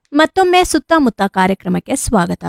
ಮತ್ತೊಮ್ಮೆ ಸುತ್ತಮುತ್ತ ಕಾರ್ಯಕ್ರಮಕ್ಕೆ ಸ್ವಾಗತ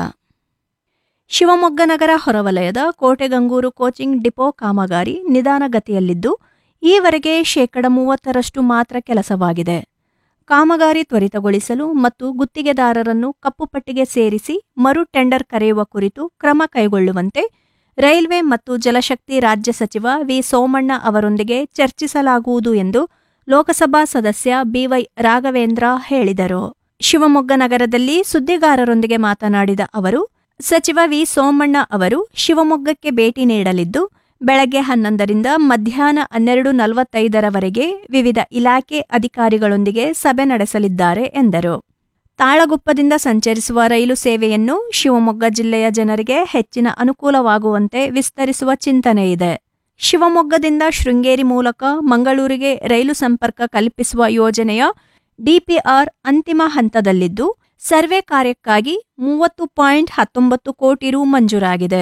ಶಿವಮೊಗ್ಗ ನಗರ ಹೊರವಲಯದ ಕೋಟೆಗಂಗೂರು ಕೋಚಿಂಗ್ ಡಿಪೋ ಕಾಮಗಾರಿ ನಿಧಾನಗತಿಯಲ್ಲಿದ್ದು ಈವರೆಗೆ ಶೇಕಡ ಮೂವತ್ತರಷ್ಟು ಮಾತ್ರ ಕೆಲಸವಾಗಿದೆ ಕಾಮಗಾರಿ ತ್ವರಿತಗೊಳಿಸಲು ಮತ್ತು ಗುತ್ತಿಗೆದಾರರನ್ನು ಕಪ್ಪುಪಟ್ಟಿಗೆ ಸೇರಿಸಿ ಮರು ಟೆಂಡರ್ ಕರೆಯುವ ಕುರಿತು ಕ್ರಮ ಕೈಗೊಳ್ಳುವಂತೆ ರೈಲ್ವೆ ಮತ್ತು ಜಲಶಕ್ತಿ ರಾಜ್ಯ ಸಚಿವ ವಿ ಸೋಮಣ್ಣ ಅವರೊಂದಿಗೆ ಚರ್ಚಿಸಲಾಗುವುದು ಎಂದು ಲೋಕಸಭಾ ಸದಸ್ಯ ಬಿವೈ ರಾಘವೇಂದ್ರ ಹೇಳಿದರು ಶಿವಮೊಗ್ಗ ನಗರದಲ್ಲಿ ಸುದ್ದಿಗಾರರೊಂದಿಗೆ ಮಾತನಾಡಿದ ಅವರು ಸಚಿವ ವಿ ಸೋಮಣ್ಣ ಅವರು ಶಿವಮೊಗ್ಗಕ್ಕೆ ಭೇಟಿ ನೀಡಲಿದ್ದು ಬೆಳಗ್ಗೆ ಹನ್ನೊಂದರಿಂದ ಮಧ್ಯಾಹ್ನ ಹನ್ನೆರಡು ನಲವತ್ತೈದರವರೆಗೆ ವಿವಿಧ ಇಲಾಖೆ ಅಧಿಕಾರಿಗಳೊಂದಿಗೆ ಸಭೆ ನಡೆಸಲಿದ್ದಾರೆ ಎಂದರು ತಾಳಗುಪ್ಪದಿಂದ ಸಂಚರಿಸುವ ರೈಲು ಸೇವೆಯನ್ನು ಶಿವಮೊಗ್ಗ ಜಿಲ್ಲೆಯ ಜನರಿಗೆ ಹೆಚ್ಚಿನ ಅನುಕೂಲವಾಗುವಂತೆ ವಿಸ್ತರಿಸುವ ಚಿಂತನೆ ಇದೆ ಶಿವಮೊಗ್ಗದಿಂದ ಶೃಂಗೇರಿ ಮೂಲಕ ಮಂಗಳೂರಿಗೆ ರೈಲು ಸಂಪರ್ಕ ಕಲ್ಪಿಸುವ ಯೋಜನೆಯ ಡಿಪಿಆರ್ ಅಂತಿಮ ಹಂತದಲ್ಲಿದ್ದು ಸರ್ವೆ ಕಾರ್ಯಕ್ಕಾಗಿ ಮೂವತ್ತು ಪಾಯಿಂಟ್ ಹತ್ತೊಂಬತ್ತು ಕೋಟಿ ರು ಮಂಜೂರಾಗಿದೆ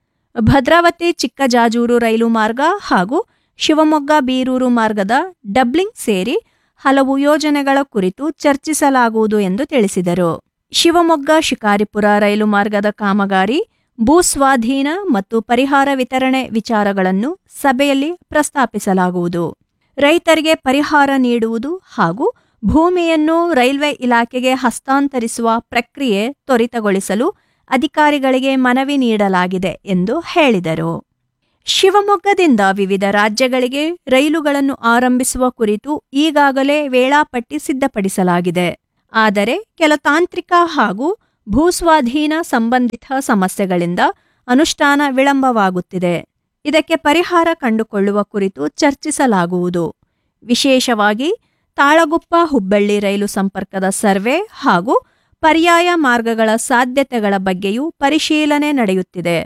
ಭದ್ರಾವತಿ ಚಿಕ್ಕಜಾಜೂರು ರೈಲು ಮಾರ್ಗ ಹಾಗೂ ಶಿವಮೊಗ್ಗ ಬೀರೂರು ಮಾರ್ಗದ ಡಬ್ಲಿಂಗ್ ಸೇರಿ ಹಲವು ಯೋಜನೆಗಳ ಕುರಿತು ಚರ್ಚಿಸಲಾಗುವುದು ಎಂದು ತಿಳಿಸಿದರು ಶಿವಮೊಗ್ಗ ಶಿಕಾರಿಪುರ ರೈಲು ಮಾರ್ಗದ ಕಾಮಗಾರಿ ಭೂಸ್ವಾಧೀನ ಮತ್ತು ಪರಿಹಾರ ವಿತರಣೆ ವಿಚಾರಗಳನ್ನು ಸಭೆಯಲ್ಲಿ ಪ್ರಸ್ತಾಪಿಸಲಾಗುವುದು ರೈತರಿಗೆ ಪರಿಹಾರ ನೀಡುವುದು ಹಾಗೂ ಭೂಮಿಯನ್ನು ರೈಲ್ವೆ ಇಲಾಖೆಗೆ ಹಸ್ತಾಂತರಿಸುವ ಪ್ರಕ್ರಿಯೆ ತ್ವರಿತಗೊಳಿಸಲು ಅಧಿಕಾರಿಗಳಿಗೆ ಮನವಿ ನೀಡಲಾಗಿದೆ ಎಂದು ಹೇಳಿದರು ಶಿವಮೊಗ್ಗದಿಂದ ವಿವಿಧ ರಾಜ್ಯಗಳಿಗೆ ರೈಲುಗಳನ್ನು ಆರಂಭಿಸುವ ಕುರಿತು ಈಗಾಗಲೇ ವೇಳಾಪಟ್ಟಿ ಸಿದ್ಧಪಡಿಸಲಾಗಿದೆ ಆದರೆ ಕೆಲ ತಾಂತ್ರಿಕ ಹಾಗೂ ಭೂಸ್ವಾಧೀನ ಸಂಬಂಧಿತ ಸಮಸ್ಯೆಗಳಿಂದ ಅನುಷ್ಠಾನ ವಿಳಂಬವಾಗುತ್ತಿದೆ ಇದಕ್ಕೆ ಪರಿಹಾರ ಕಂಡುಕೊಳ್ಳುವ ಕುರಿತು ಚರ್ಚಿಸಲಾಗುವುದು ವಿಶೇಷವಾಗಿ ತಾಳಗುಪ್ಪ ಹುಬ್ಬಳ್ಳಿ ರೈಲು ಸಂಪರ್ಕದ ಸರ್ವೆ ಹಾಗೂ ಪರ್ಯಾಯ ಮಾರ್ಗಗಳ ಸಾಧ್ಯತೆಗಳ ಬಗ್ಗೆಯೂ ಪರಿಶೀಲನೆ ನಡೆಯುತ್ತಿದೆ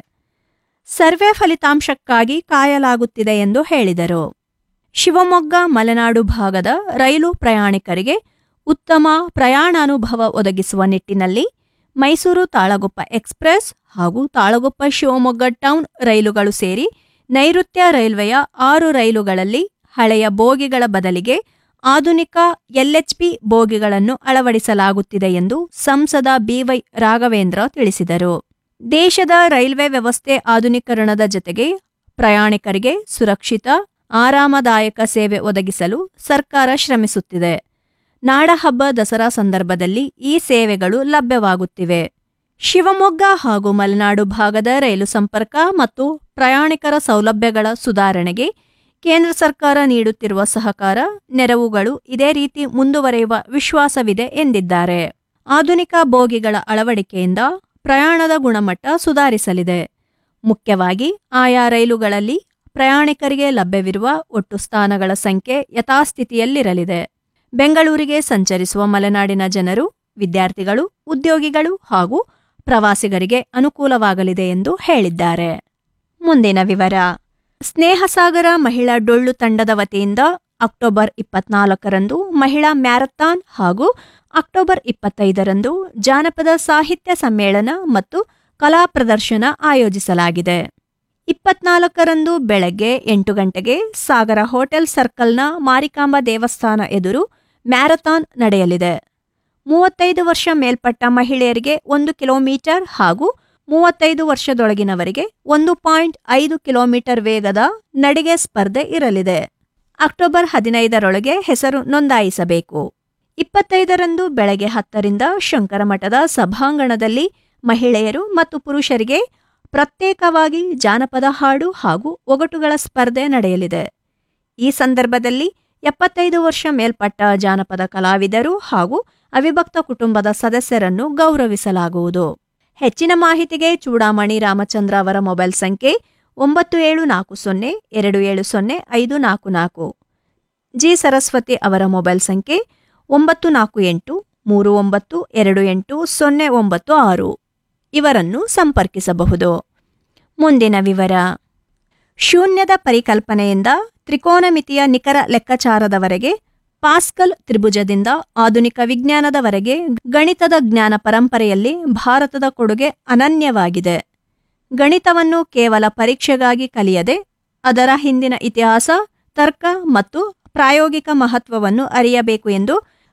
ಸರ್ವೆ ಫಲಿತಾಂಶಕ್ಕಾಗಿ ಕಾಯಲಾಗುತ್ತಿದೆ ಎಂದು ಹೇಳಿದರು ಶಿವಮೊಗ್ಗ ಮಲೆನಾಡು ಭಾಗದ ರೈಲು ಪ್ರಯಾಣಿಕರಿಗೆ ಉತ್ತಮ ಪ್ರಯಾಣಾನುಭವ ಒದಗಿಸುವ ನಿಟ್ಟಿನಲ್ಲಿ ಮೈಸೂರು ತಾಳಗುಪ್ಪ ಎಕ್ಸ್ಪ್ರೆಸ್ ಹಾಗೂ ತಾಳಗುಪ್ಪ ಶಿವಮೊಗ್ಗ ಟೌನ್ ರೈಲುಗಳು ಸೇರಿ ನೈಋತ್ಯ ರೈಲ್ವೆಯ ಆರು ರೈಲುಗಳಲ್ಲಿ ಹಳೆಯ ಬೋಗಿಗಳ ಬದಲಿಗೆ ಆಧುನಿಕ ಎಲ್ಎಚ್ಪಿ ಬೋಗಿಗಳನ್ನು ಅಳವಡಿಸಲಾಗುತ್ತಿದೆ ಎಂದು ಸಂಸದ ಬಿವೈ ರಾಘವೇಂದ್ರ ತಿಳಿಸಿದರು ದೇಶದ ರೈಲ್ವೆ ವ್ಯವಸ್ಥೆ ಆಧುನೀಕರಣದ ಜತೆಗೆ ಪ್ರಯಾಣಿಕರಿಗೆ ಸುರಕ್ಷಿತ ಆರಾಮದಾಯಕ ಸೇವೆ ಒದಗಿಸಲು ಸರ್ಕಾರ ಶ್ರಮಿಸುತ್ತಿದೆ ನಾಡಹಬ್ಬ ದಸರಾ ಸಂದರ್ಭದಲ್ಲಿ ಈ ಸೇವೆಗಳು ಲಭ್ಯವಾಗುತ್ತಿವೆ ಶಿವಮೊಗ್ಗ ಹಾಗೂ ಮಲೆನಾಡು ಭಾಗದ ರೈಲು ಸಂಪರ್ಕ ಮತ್ತು ಪ್ರಯಾಣಿಕರ ಸೌಲಭ್ಯಗಳ ಸುಧಾರಣೆಗೆ ಕೇಂದ್ರ ಸರ್ಕಾರ ನೀಡುತ್ತಿರುವ ಸಹಕಾರ ನೆರವುಗಳು ಇದೇ ರೀತಿ ಮುಂದುವರೆಯುವ ವಿಶ್ವಾಸವಿದೆ ಎಂದಿದ್ದಾರೆ ಆಧುನಿಕ ಬೋಗಿಗಳ ಅಳವಡಿಕೆಯಿಂದ ಪ್ರಯಾಣದ ಗುಣಮಟ್ಟ ಸುಧಾರಿಸಲಿದೆ ಮುಖ್ಯವಾಗಿ ಆಯಾ ರೈಲುಗಳಲ್ಲಿ ಪ್ರಯಾಣಿಕರಿಗೆ ಲಭ್ಯವಿರುವ ಒಟ್ಟು ಸ್ಥಾನಗಳ ಸಂಖ್ಯೆ ಯಥಾಸ್ಥಿತಿಯಲ್ಲಿರಲಿದೆ ಬೆಂಗಳೂರಿಗೆ ಸಂಚರಿಸುವ ಮಲೆನಾಡಿನ ಜನರು ವಿದ್ಯಾರ್ಥಿಗಳು ಉದ್ಯೋಗಿಗಳು ಹಾಗೂ ಪ್ರವಾಸಿಗರಿಗೆ ಅನುಕೂಲವಾಗಲಿದೆ ಎಂದು ಹೇಳಿದ್ದಾರೆ ಮುಂದಿನ ವಿವರ ಸ್ನೇಹಸಾಗರ ಮಹಿಳಾ ಡೊಳ್ಳು ತಂಡದ ವತಿಯಿಂದ ಅಕ್ಟೋಬರ್ ಇಪ್ಪತ್ನಾಲ್ಕರಂದು ಮಹಿಳಾ ಮ್ಯಾರಥಾನ್ ಹಾಗೂ ಅಕ್ಟೋಬರ್ ಇಪ್ಪತ್ತೈದರಂದು ಜಾನಪದ ಸಾಹಿತ್ಯ ಸಮ್ಮೇಳನ ಮತ್ತು ಕಲಾ ಪ್ರದರ್ಶನ ಆಯೋಜಿಸಲಾಗಿದೆ ಇಪ್ಪತ್ನಾಲ್ಕರಂದು ಬೆಳಗ್ಗೆ ಎಂಟು ಗಂಟೆಗೆ ಸಾಗರ ಹೋಟೆಲ್ ಸರ್ಕಲ್ನ ಮಾರಿಕಾಂಬ ದೇವಸ್ಥಾನ ಎದುರು ಮ್ಯಾರಥಾನ್ ನಡೆಯಲಿದೆ ಮೂವತ್ತೈದು ವರ್ಷ ಮೇಲ್ಪಟ್ಟ ಮಹಿಳೆಯರಿಗೆ ಒಂದು ಕಿಲೋಮೀಟರ್ ಹಾಗೂ ಮೂವತ್ತೈದು ವರ್ಷದೊಳಗಿನವರಿಗೆ ಒಂದು ಪಾಯಿಂಟ್ ಐದು ಕಿಲೋಮೀಟರ್ ವೇಗದ ನಡಿಗೆ ಸ್ಪರ್ಧೆ ಇರಲಿದೆ ಅಕ್ಟೋಬರ್ ಹದಿನೈದರೊಳಗೆ ಹೆಸರು ನೋಂದಾಯಿಸಬೇಕು ಇಪ್ಪತ್ತೈದರಂದು ಬೆಳಗ್ಗೆ ಹತ್ತರಿಂದ ಶಂಕರಮಠದ ಸಭಾಂಗಣದಲ್ಲಿ ಮಹಿಳೆಯರು ಮತ್ತು ಪುರುಷರಿಗೆ ಪ್ರತ್ಯೇಕವಾಗಿ ಜಾನಪದ ಹಾಡು ಹಾಗೂ ಒಗಟುಗಳ ಸ್ಪರ್ಧೆ ನಡೆಯಲಿದೆ ಈ ಸಂದರ್ಭದಲ್ಲಿ ಎಪ್ಪತ್ತೈದು ವರ್ಷ ಮೇಲ್ಪಟ್ಟ ಜಾನಪದ ಕಲಾವಿದರು ಹಾಗೂ ಅವಿಭಕ್ತ ಕುಟುಂಬದ ಸದಸ್ಯರನ್ನು ಗೌರವಿಸಲಾಗುವುದು ಹೆಚ್ಚಿನ ಮಾಹಿತಿಗೆ ಚೂಡಾಮಣಿ ರಾಮಚಂದ್ರ ಅವರ ಮೊಬೈಲ್ ಸಂಖ್ಯೆ ಒಂಬತ್ತು ಏಳು ನಾಲ್ಕು ಸೊನ್ನೆ ಎರಡು ಏಳು ಸೊನ್ನೆ ಐದು ನಾಲ್ಕು ನಾಲ್ಕು ಜಿ ಸರಸ್ವತಿ ಅವರ ಮೊಬೈಲ್ ಸಂಖ್ಯೆ ಒಂಬತ್ತು ನಾಲ್ಕು ಎಂಟು ಮೂರು ಒಂಬತ್ತು ಎರಡು ಎಂಟು ಸೊನ್ನೆ ಒಂಬತ್ತು ಆರು ಇವರನ್ನು ಸಂಪರ್ಕಿಸಬಹುದು ಮುಂದಿನ ವಿವರ ಶೂನ್ಯದ ಪರಿಕಲ್ಪನೆಯಿಂದ ತ್ರಿಕೋನಮಿತಿಯ ನಿಖರ ಲೆಕ್ಕಾಚಾರದವರೆಗೆ ಪಾಸ್ಕಲ್ ತ್ರಿಭುಜದಿಂದ ಆಧುನಿಕ ವಿಜ್ಞಾನದವರೆಗೆ ಗಣಿತದ ಜ್ಞಾನ ಪರಂಪರೆಯಲ್ಲಿ ಭಾರತದ ಕೊಡುಗೆ ಅನನ್ಯವಾಗಿದೆ ಗಣಿತವನ್ನು ಕೇವಲ ಪರೀಕ್ಷೆಗಾಗಿ ಕಲಿಯದೆ ಅದರ ಹಿಂದಿನ ಇತಿಹಾಸ ತರ್ಕ ಮತ್ತು ಪ್ರಾಯೋಗಿಕ ಮಹತ್ವವನ್ನು ಅರಿಯಬೇಕು ಎಂದು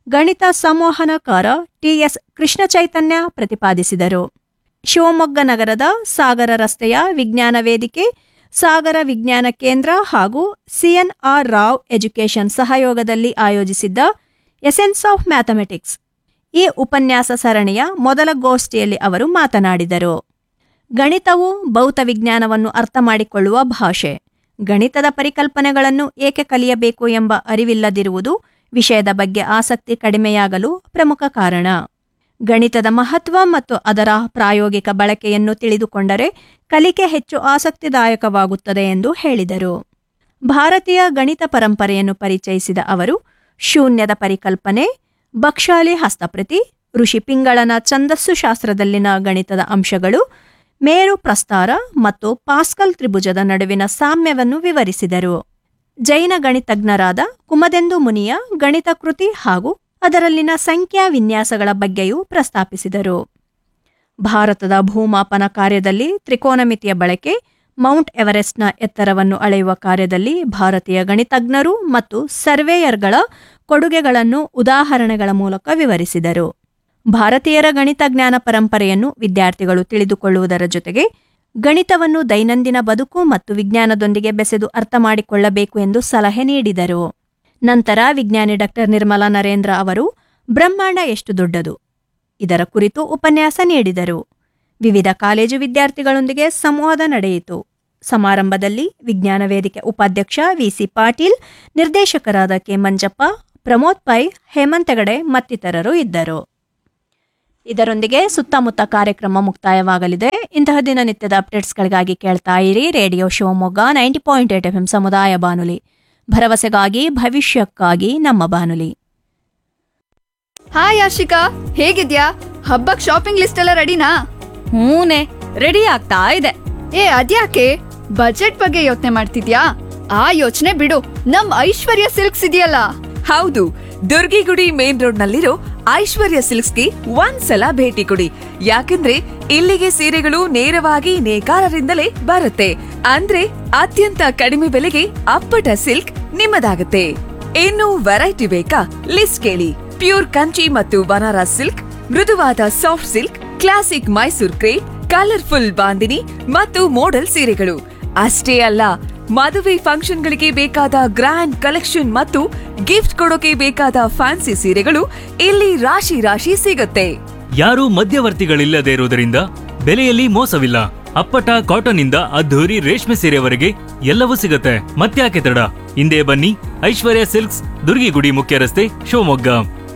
ಗಣಿತ ಸಂವಹನಕಾರ ಟಿಎಸ್ ಕೃಷ್ಣ ಚೈತನ್ಯ ಪ್ರತಿಪಾದಿಸಿದರು ಶಿವಮೊಗ್ಗ ನಗರದ ಸಾಗರ ರಸ್ತೆಯ ವಿಜ್ಞಾನ ವೇದಿಕೆ ಸಾಗರ ವಿಜ್ಞಾನ ಕೇಂದ್ರ ಹಾಗೂ ಸಿಎನ್ಆರ್ ರಾವ್ ಎಜುಕೇಷನ್ ಸಹಯೋಗದಲ್ಲಿ ಆಯೋಜಿಸಿದ್ದ ಎಸೆನ್ಸ್ ಆಫ್ ಮ್ಯಾಥಮೆಟಿಕ್ಸ್ ಈ ಉಪನ್ಯಾಸ ಸರಣಿಯ ಮೊದಲ ಗೋಷ್ಠಿಯಲ್ಲಿ ಅವರು ಮಾತನಾಡಿದರು ಗಣಿತವು ಭೌತ ವಿಜ್ಞಾನವನ್ನು ಅರ್ಥ ಮಾಡಿಕೊಳ್ಳುವ ಭಾಷೆ ಗಣಿತದ ಪರಿಕಲ್ಪನೆಗಳನ್ನು ಏಕೆ ಕಲಿಯಬೇಕು ಎಂಬ ಅರಿವಿಲ್ಲದಿರುವುದು ವಿಷಯದ ಬಗ್ಗೆ ಆಸಕ್ತಿ ಕಡಿಮೆಯಾಗಲು ಪ್ರಮುಖ ಕಾರಣ ಗಣಿತದ ಮಹತ್ವ ಮತ್ತು ಅದರ ಪ್ರಾಯೋಗಿಕ ಬಳಕೆಯನ್ನು ತಿಳಿದುಕೊಂಡರೆ ಕಲಿಕೆ ಹೆಚ್ಚು ಆಸಕ್ತಿದಾಯಕವಾಗುತ್ತದೆ ಎಂದು ಹೇಳಿದರು ಭಾರತೀಯ ಗಣಿತ ಪರಂಪರೆಯನ್ನು ಪರಿಚಯಿಸಿದ ಅವರು ಶೂನ್ಯದ ಪರಿಕಲ್ಪನೆ ಬಕ್ಷಾಲಿ ಹಸ್ತಪ್ರತಿ ಋಷಿ ಪಿಂಗಳನ ಛಂದಸ್ಸು ಶಾಸ್ತ್ರದಲ್ಲಿನ ಗಣಿತದ ಅಂಶಗಳು ಮೇರು ಪ್ರಸ್ತಾರ ಮತ್ತು ಪಾಸ್ಕಲ್ ತ್ರಿಭುಜದ ನಡುವಿನ ಸಾಮ್ಯವನ್ನು ವಿವರಿಸಿದರು ಜೈನ ಗಣಿತಜ್ಞರಾದ ಕುಮದೆಂದು ಮುನಿಯ ಗಣಿತ ಕೃತಿ ಹಾಗೂ ಅದರಲ್ಲಿನ ಸಂಖ್ಯಾ ವಿನ್ಯಾಸಗಳ ಬಗ್ಗೆಯೂ ಪ್ರಸ್ತಾಪಿಸಿದರು ಭಾರತದ ಭೂಮಾಪನ ಕಾರ್ಯದಲ್ಲಿ ತ್ರಿಕೋನಮಿತಿಯ ಬಳಕೆ ಮೌಂಟ್ ಎವರೆಸ್ಟ್ನ ಎತ್ತರವನ್ನು ಅಳೆಯುವ ಕಾರ್ಯದಲ್ಲಿ ಭಾರತೀಯ ಗಣಿತಜ್ಞರು ಮತ್ತು ಸರ್ವೇಯರ್ಗಳ ಕೊಡುಗೆಗಳನ್ನು ಉದಾಹರಣೆಗಳ ಮೂಲಕ ವಿವರಿಸಿದರು ಭಾರತೀಯರ ಗಣಿತ ಜ್ಞಾನ ಪರಂಪರೆಯನ್ನು ವಿದ್ಯಾರ್ಥಿಗಳು ತಿಳಿದುಕೊಳ್ಳುವುದರ ಜೊತೆಗೆ ಗಣಿತವನ್ನು ದೈನಂದಿನ ಬದುಕು ಮತ್ತು ವಿಜ್ಞಾನದೊಂದಿಗೆ ಬೆಸೆದು ಅರ್ಥ ಮಾಡಿಕೊಳ್ಳಬೇಕು ಎಂದು ಸಲಹೆ ನೀಡಿದರು ನಂತರ ವಿಜ್ಞಾನಿ ಡಾಕ್ಟರ್ ನಿರ್ಮಲಾ ನರೇಂದ್ರ ಅವರು ಬ್ರಹ್ಮಾಂಡ ಎಷ್ಟು ದೊಡ್ಡದು ಇದರ ಕುರಿತು ಉಪನ್ಯಾಸ ನೀಡಿದರು ವಿವಿಧ ಕಾಲೇಜು ವಿದ್ಯಾರ್ಥಿಗಳೊಂದಿಗೆ ಸಂವಾದ ನಡೆಯಿತು ಸಮಾರಂಭದಲ್ಲಿ ವಿಜ್ಞಾನ ವೇದಿಕೆ ಉಪಾಧ್ಯಕ್ಷ ವಿಸಿ ಪಾಟೀಲ್ ನಿರ್ದೇಶಕರಾದ ಕೆ ಮಂಜಪ್ಪ ಪ್ರಮೋದ್ ಪೈ ಹೇಮಂತ್ ಹೆಗಡೆ ಮತ್ತಿತರರು ಇದ್ದರು ಇದರೊಂದಿಗೆ ಸುತ್ತಮುತ್ತ ಕಾರ್ಯಕ್ರಮ ಮುಕ್ತಾಯವಾಗಲಿದೆ ಇಂತಹ ದಿನನಿತ್ಯದ ಅಪ್ಡೇಟ್ಸ್ಗಳಿಗಾಗಿ ಕೇಳ್ತಾ ಇರಿ radio Shivamogga ninety point eight F ಸಮುದಾಯ ಬಾನುಲಿ ಭರವಸೆಗಾಗಿ ಭವಿಷ್ಯಕ್ಕಾಗಿ ನಮ್ಮ ಬಾನುಲಿ ಹಾಯ್ ಆಶಿಕಾ ಹೇಗಿದ್ಯಾ ಹಬ್ಬಕ್ ಶಾಪಿಂಗ್ ಲಿಸ್ಟ್ ಎಲ್ಲ ರೆಡಿನಾ ಹೂನೆ ರೆಡಿ ಆಗ್ತಾ ಇದೆ ಏ ಅದ್ಯಾಕೆ ಬಜೆಟ್ ಬಗ್ಗೆ ಯೋಚನೆ ಮಾಡ್ತಿದ್ಯಾ ಆ ಯೋಚನೆ ಬಿಡು ನಮ್ ಐಶ್ವರ್ಯ ಸಿಲ್ಕ್ಸ್ ಇದೆಯಲ್ಲ ಹೌದು ದುರ್ಗಿಗುಡಿ ಮೇನ್ ರೋಡ್ ನಲ್ಲಿರೋ ಐಶ್ವರ್ಯ ಸಿಲ್ಕ್ಸ್ಗೆ ಒಂದ್ಸಲ ಭೇಟಿ ಕೊಡಿ ಯಾಕಂದ್ರೆ ಇಲ್ಲಿಗೆ ಸೀರೆಗಳು ನೇರವಾಗಿ ನೇಕಾರರಿಂದಲೇ ಬರುತ್ತೆ ಅಂದ್ರೆ ಅತ್ಯಂತ ಕಡಿಮೆ ಬೆಲೆಗೆ ಅಪ್ಪಟ ಸಿಲ್ಕ್ ನಿಮ್ಮದಾಗುತ್ತೆ ಇನ್ನು ವೆರೈಟಿ ಬೇಕಾ ಲಿಸ್ಟ್ ಕೇಳಿ ಪ್ಯೂರ್ ಕಂಚಿ ಮತ್ತು ಬನಾರಸ್ ಸಿಲ್ಕ್ ಮೃದುವಾದ soft silk classic Mysore crepe colourful bandhini ಮತ್ತು ಮೋಡಲ್ ಸೀರೆಗಳು ಅಷ್ಟೇ ಅಲ್ಲ ಮದುವೆ ಫಂಕ್ಷನ್ಗಳಿಗೆ ಬೇಕಾದ ಗ್ರ್ಯಾಂಡ್ ಕಲೆಕ್ಷನ್ ಮತ್ತು ಗಿಫ್ಟ್ ಕೊಡೋಕೆ ಬೇಕಾದ ಫ್ಯಾನ್ಸಿ ಸೀರೆಗಳು ಇಲ್ಲಿ ರಾಶಿ ರಾಶಿ ಸಿಗುತ್ತೆ ಯಾರೂ ಮಧ್ಯವರ್ತಿಗಳಿಲ್ಲದೆ ಇರುವುದರಿಂದ ಬೆಲೆಯಲ್ಲಿ ಮೋಸವಿಲ್ಲ ಅಪ್ಪಟ ಕಾಟನ್ ಇಂದ ಅದ್ಧೂರಿ ರೇಷ್ಮೆ ಸೀರೆವರೆಗೆ ಎಲ್ಲವೂ ಸಿಗುತ್ತೆ ಮತ್ತ್ಯಾಕೆ ತಡ ಹಿಂದೆ ಬನ್ನಿ ಐಶ್ವರ್ಯ ಸಿಲ್ಕ್ಸ್ ದುರ್ಗಿಗುಡಿ ಮುಖ್ಯ ರಸ್ತೆ ಶಿವಮೊಗ್ಗ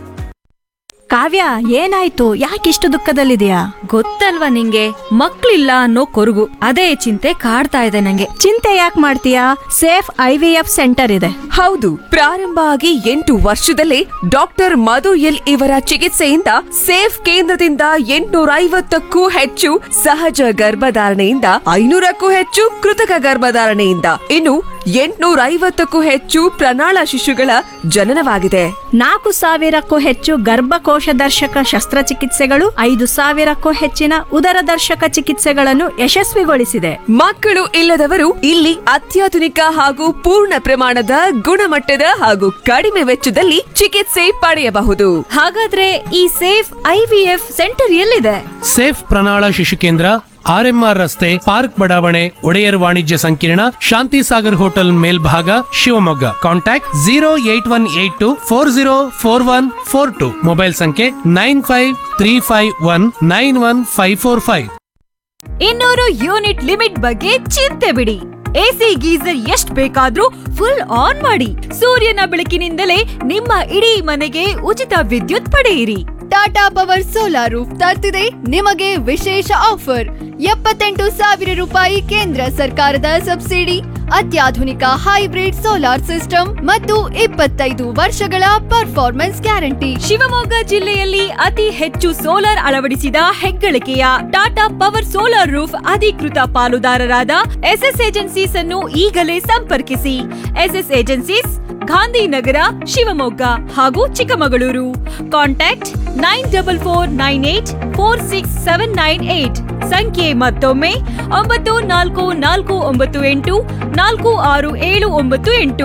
ಕಾವ್ಯ ಏನಾಯ್ತು ಯಾಕಿಷ್ಟು ದುಃಖದಲ್ಲಿದೆಯಾ ಗೊತ್ತಲ್ವಾ ನಿಂಗೆ ಮಕ್ಳಿಲ್ಲ ಅನ್ನೋ ಕೊರಗು ಅದೇ ಚಿಂತೆ ಕಾಡ್ತಾ ಇದೆ ನಂಗೆ ಚಿಂತೆ ಯಾಕೆ ಮಾಡ್ತೀಯಾ ಸೇಫ್ ಐವಿಎಫ್ ಸೆಂಟರ್ ಇದೆ ಹೌದು ಪ್ರಾರಂಭ ಆಗಿ ಎಂಟು ವರ್ಷದಲ್ಲೇ ಡಾಕ್ಟರ್ ಮಧು ಎಲ್ ಇವರ ಚಿಕಿತ್ಸೆಯಿಂದ ಸೇಫ್ ಕೇಂದ್ರದಿಂದ ಎಂಟುನೂರ ಐವತ್ತಕ್ಕೂ ಹೆಚ್ಚು ಸಹಜ ಗರ್ಭಧಾರಣೆಯಿಂದ ಐನೂರಕ್ಕೂ ಹೆಚ್ಚು ಕೃತಕ ಗರ್ಭಧಾರಣೆಯಿಂದ ಇನ್ನು ಎಂಟುನೂರ ಐವತ್ತಕ್ಕೂ ಹೆಚ್ಚು ಪ್ರಣಾಳ ಶಿಶುಗಳ ಜನನವಾಗಿದೆ ನಾಲ್ಕು ಸಾವಿರಕ್ಕೂ ಹೆಚ್ಚು ಗರ್ಭಕೋಶ ದರ್ಶಕ ಶಸ್ತ್ರಚಿಕಿತ್ಸೆಗಳು ಐದು ಸಾವಿರಕ್ಕೂ ಹೆಚ್ಚಿನ ಉದರ ದರ್ಶಕ ಚಿಕಿತ್ಸೆಗಳನ್ನು ಯಶಸ್ವಿಗೊಳಿಸಿದೆ ಮಕ್ಕಳು ಇಲ್ಲದವರು ಇಲ್ಲಿ ಅತ್ಯಾಧುನಿಕ ಹಾಗೂ ಪೂರ್ಣ ಪ್ರಮಾಣದ ಗುಣಮಟ್ಟದ ಹಾಗೂ ಕಡಿಮೆ ವೆಚ್ಚದಲ್ಲಿ ಚಿಕಿತ್ಸೆ ಪಡೆಯಬಹುದು ಹಾಗಾದ್ರೆ ಈ ಸೇಫ್ ಐವಿಎಫ್ ಸೆಂಟರ್ ಎಲ್ಲಿದೆ ಸೇಫ್ ಪ್ರಣಾಳ ಶಿಶು ಕೇಂದ್ರ ಆರ್ಎಂಆರ್ ರಸ್ತೆ ಪಾರ್ಕ್ ಬಡಾವಣೆ ಒಡೆಯರ್ ವಾಣಿಜ್ಯ ಸಂಕೀರ್ಣ ಶಾಂತಿ ಸಾಗರ್ ಹೋಟೆಲ್ ಮೇಲ್ಭಾಗ Shivamogga contact zero eight one eight two four zero four one four two mobile ಸಂಖ್ಯೆ nine five three five one nine one five four five ಇನ್ನೂರು ಯೂನಿಟ್ ಲಿಮಿಟ್ ಬಗ್ಗೆ ಚಿಂತೆ ಬಿಡಿ ಎಸಿ ಗೀಸರ್ ಎಷ್ಟ್ ಬೇಕಾದ್ರೂ ಫುಲ್ ಆನ್ ಮಾಡಿ ಸೂರ್ಯನ ಬೆಳಕಿನಿಂದಲೇ ನಿಮ್ಮ ಇಡೀ ಮನೆಗೆ ಉಚಿತ ವಿದ್ಯುತ್ ಪಡೆಯಿರಿ ಟಾಟಾ ಪವರ್ ಸೋಲಾರ್ ರೂಫ್ ತರ್ತಿದೆ ನಿಮಗೆ ವಿಶೇಷ ಆಫರ್ ಎಪ್ಪತ್ತೆಂಟು ಸಾವಿರ ರೂಪಾಯಿ ಕೇಂದ್ರ ಸರ್ಕಾರದ ಸಬ್ಸಿಡಿ ಅತ್ಯಾಧುನಿಕ ಹೈಬ್ರಿಡ್ ಸೋಲಾರ್ ಸಿಸ್ಟಮ್ ಮತ್ತು ಇಪ್ಪತ್ತೈದು ವರ್ಷಗಳ ಪರ್ಫಾರ್ಮೆನ್ಸ್ ಗ್ಯಾರಂಟಿ ಶಿವಮೊಗ್ಗ ಜಿಲ್ಲೆಯಲ್ಲಿ ಅತಿ ಹೆಚ್ಚು ಸೋಲಾರ್ ಅಳವಡಿಸಿದ ಹೆಗ್ಗಳಿಕೆಯ ಟಾಟಾ ಪವರ್ ಸೋಲಾರ್ ರೂಫ್ ಅಧಿಕೃತ ಪಾಲುದಾರರಾದ ಎಸ್ಎಸ್ ಏಜೆನ್ಸೀಸ್ ಅನ್ನು ಈಗಲೇ ಸಂಪರ್ಕಿಸಿ ಎಸ್ಎಸ್ ಏಜೆನ್ಸೀಸ್ ಗಾಂಧಿನಗರ ಶಿವಮೊಗ್ಗ ಹಾಗೂ Chikkamagaluru contact nine double four nine eight four six seven nine eight ಸಂಖ್ಯೆ ಮತ್ತೊಮ್ಮೆ ಒಂಬತ್ತು ನಾಲ್ಕು ನಾಲ್ಕು ಒಂಬತ್ತು ಎಂಟು ನಾಲ್ಕು ಆರು ಏಳು ಒಂಬತ್ತು ಎಂಟು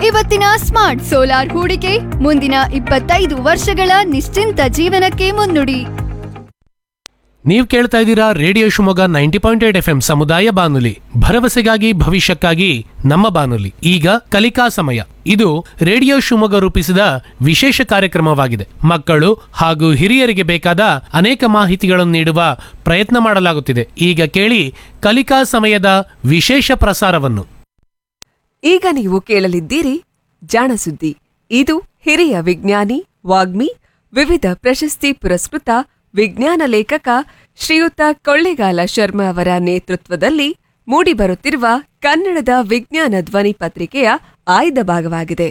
ಇವತ್ತಿನ ಸ್ಮಾರ್ಟ್ ಸೋಲಾರ್ ಹೂಡಿಕೆ ಮುಂದಿನ ಇಪ್ಪತ್ತೈದು ವರ್ಷಗಳ ನಿಶ್ಚಿಂತ ಜೀವನಕ್ಕೆ ಮುನ್ನುಡಿ ನೀವು ಕೇಳ್ತಾ ಇದ್ದೀರಾ radio Shivamogga ninety point eight F M ಸಮುದಾಯ ಬಾನುಲಿ ಭರವಸೆಗಾಗಿ ಭವಿಷ್ಯಕ್ಕಾಗಿ ನಮ್ಮ ಬಾನುಲಿ ಈಗ ಕಲಿಕಾ ಸಮಯ ಇದು ರೇಡಿಯೋ ಶಿವಮೊಗ್ಗ ರೂಪಿಸಿದ ವಿಶೇಷ ಕಾರ್ಯಕ್ರಮವಾಗಿದೆ ಮಕ್ಕಳು ಹಾಗೂ ಹಿರಿಯರಿಗೆ ಬೇಕಾದ ಅನೇಕ ಮಾಹಿತಿಗಳನ್ನು ನೀಡುವ ಪ್ರಯತ್ನ ಮಾಡಲಾಗುತ್ತಿದೆ ಈಗ ಕೇಳಿ ಕಲಿಕಾ ಸಮಯದ ವಿಶೇಷ ಪ್ರಸಾರವನ್ನು ಈಗ ನೀವು ಕೇಳಲಿದ್ದೀರಿ ಜಾಣಸುದ್ದಿ ಇದು ಹಿರಿಯ ವಿಜ್ಞಾನಿ ವಾಗ್ಮಿ ವಿವಿಧ ಪ್ರಶಸ್ತಿ ಪುರಸ್ಕೃತ ವಿಜ್ಞಾನ ಲೇಖಕ ಶ್ರೀಯುತ ಕೊಳ್ಳೆಗಾಲ ಶರ್ಮಾ ಅವರ ನೇತೃತ್ವದಲ್ಲಿ ಮೂಡಿಬರುತ್ತಿರುವ ಕನ್ನಡದ ವಿಜ್ಞಾನ ಧ್ವನಿ ಪತ್ರಿಕೆಯ ಆಯ್ದ ಭಾಗವಾಗಿದೆ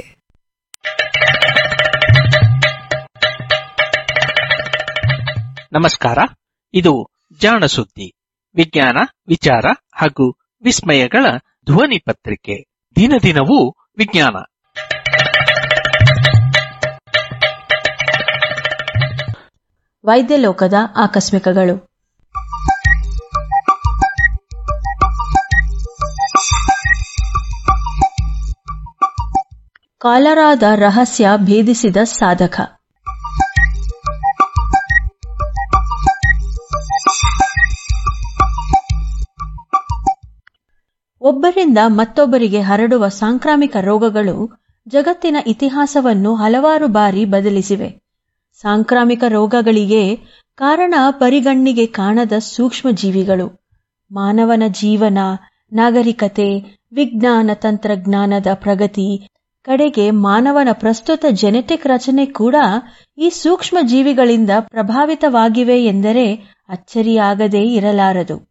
ನಮಸ್ಕಾರ ಇದು ಜಾಣ ಸುದ್ದಿ ವಿಜ್ಞಾನ ವಿಚಾರ ಹಾಗೂ ವಿಸ್ಮಯಗಳ ಧ್ವನಿ ಪತ್ರಿಕೆ ದಿನ ದಿನವೂ ವಿಜ್ಞಾನ ವೈದ್ಯ ಲೋಕದ ಆಕಸ್ಮಿಕಗಳು ಕಾಲರಾದ ರಹಸ್ಯ ಭೇದಿಸಿದ ಸಾಧಕ ಒಬ್ಬರಿಂದ ಮತ್ತೊಬ್ಬರಿಗೆ ಹರಡುವ ಸಾಂಕ್ರಾಮಿಕ ರೋಗಗಳು ಜಗತ್ತಿನ ಇತಿಹಾಸವನ್ನು ಹಲವಾರು ಬಾರಿ ಬದಲಿಸಿವೆ ಸಾಂಕ್ರಾಮಿಕ ರೋಗಗಳಿಗೆ ಕಾರಣ ಪರಿಗಣ್ಣಿಗೆ ಕಾಣದ ಸೂಕ್ಷ್ಮ ಜೀವಿಗಳು ಮಾನವನ ಜೀವನ ನಾಗರಿಕತೆ ವಿಜ್ಞಾನ ತಂತ್ರಜ್ಞಾನದ ಪ್ರಗತಿ ಕಡೆಗೆ ಮಾನವನ ಪ್ರಸ್ತುತ ಜೆನೆಟಿಕ್ ರಚನೆ ಕೂಡ ಈ ಸೂಕ್ಷ್ಮ ಜೀವಿಗಳಿಂದ ಪ್ರಭಾವಿತವಾಗಿವೆ ಎಂದರೆ ಅಚ್ಚರಿಯಾಗದೇ ಇರಲಾರದು